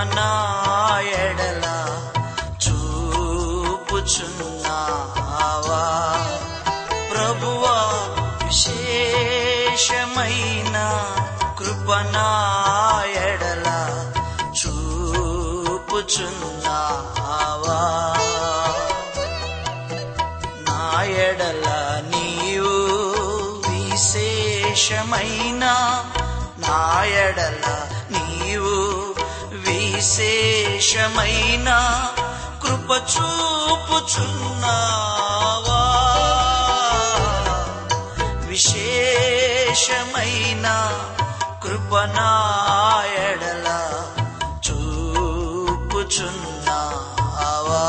కృపనా ఎడల చూపుచున్నావా ప్రభువా విశేషమైన కృపనా ఎడల చూపుచున్నావా నా ఎడల నీవు విశేషమైన నా ఎడల నీవు విశేషమైన కృప చూపుచున్నావా విశేషమైన కృపనా ఎడల చూపుచున్నావా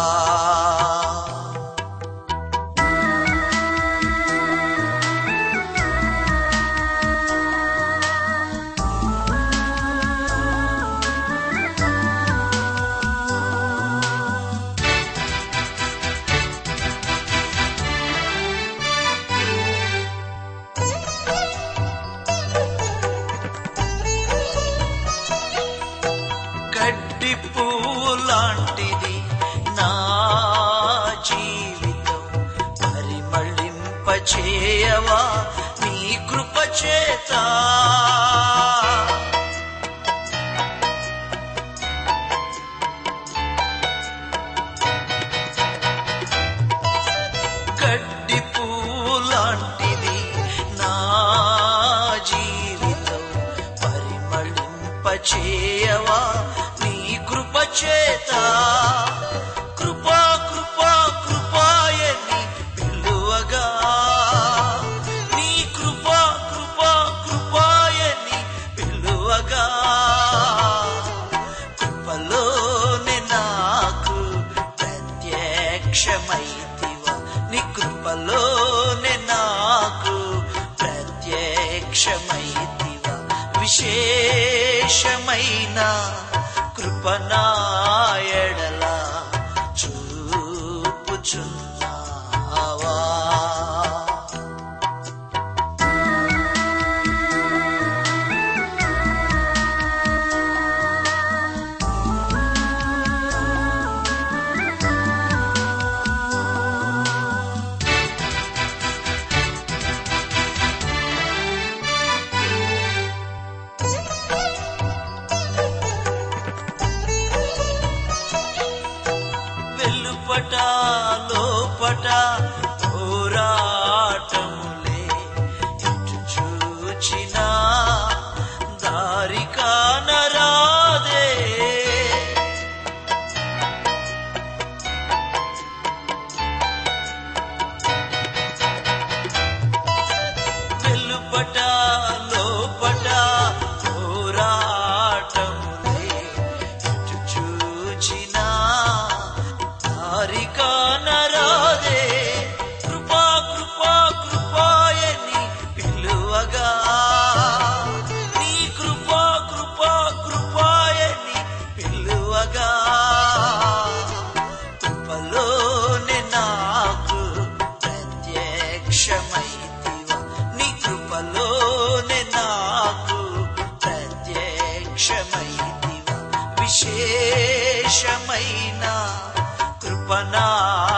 గడ్డి పూలాంటిది నా జీవితం పరిమళింపచేయవా నీ కృప చేత గడ్డి పూలాంటిది నా జీవితం పరిమళింపచేయవా నీ కృప చేత కృపా కృపా కృపాయని పిలువగా నీ కృపా కృపా కృపాయని పిలువగా కృపలోనే నాకు ప్రత్యక్షమైతివా నీ కృపలోనే నాకు ప్రత్యక్షమైతివా విశేషమైన కృపనాయడల చూపుచున్నావా వెలుపట లోపట పోరాటములే ఎటు చూచినా దారి కానరాదే వెలుపట లోపట పోరాటములే ఎటు చూచినా దారి కానరాదే కృపా కృపా కృపాయని పిలువగా నీ కృపా కృపా కృపాయని పిలువగా కృపలోనే నాకు ప్రత్యక్షమైతివా నీ కృపలోనే నాకు ప్రత్యక్షమైతివా విశేషమైన కృపనా